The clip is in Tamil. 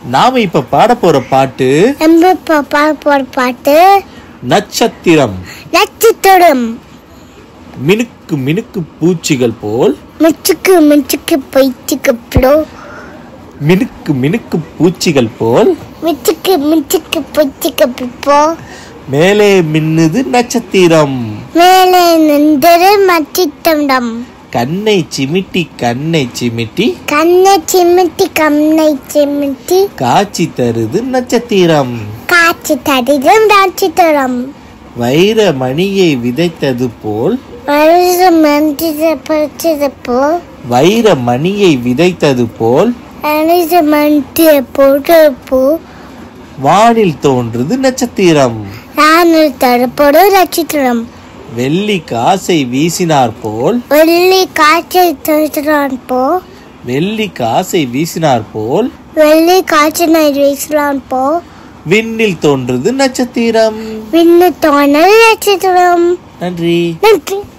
நாம இப்ப பாட போற பாட்டு நம்ம இப்போ பார்க்க போகிற பாட்டு நட்சத்திரம் நட்சத்திரம் மினுக்கு மினுக்கு பூச்சிகள் போல் மிச்சுக்கு மிச்சுக்கு பொய்ச்சுக்கு ப்ளோ மினுக்கு மினுக்கு பூச்சிகள் போல் மிச்சுக்கு மிச்சுக்கு பொய்ச்சுக்கு போ மேலே மின்னுது நட்சத்திரம் மேலே நின்றது மச்சித்தண்டம் கண்ணை சிமிட்டி கண்ணை சிமிட்டி கண்ணை சிமிட்டி கண்ணை சிமிட்டி காட்சி தருது நட்சத்திரம் காட்சி தடிதம் நட்சத்திரம் வைர மணியை விதைத்தது போல் வருஷம் மந்திர படிச்சது போ வைர மணியை விதைத்தது போல் அனைத்து மந்திர போட்டு போ வானில் தோன்றுது நட்சத்திரம் நான் தரப்படும் நட்சத்திரம் வெள்ளி காசை வீசினார் போல் வெள்ளி காய்ச்சல் தடுத்துறான் போ வெள்ளி காசை வீசினார் போல் வெள்ளி காய்ச்சல் வீசலான் போ விண்ணில் தோன்றுது நட்சத்திரம் விண்ணு தோணல் நட்சத்திரம் நன்றி நன்றி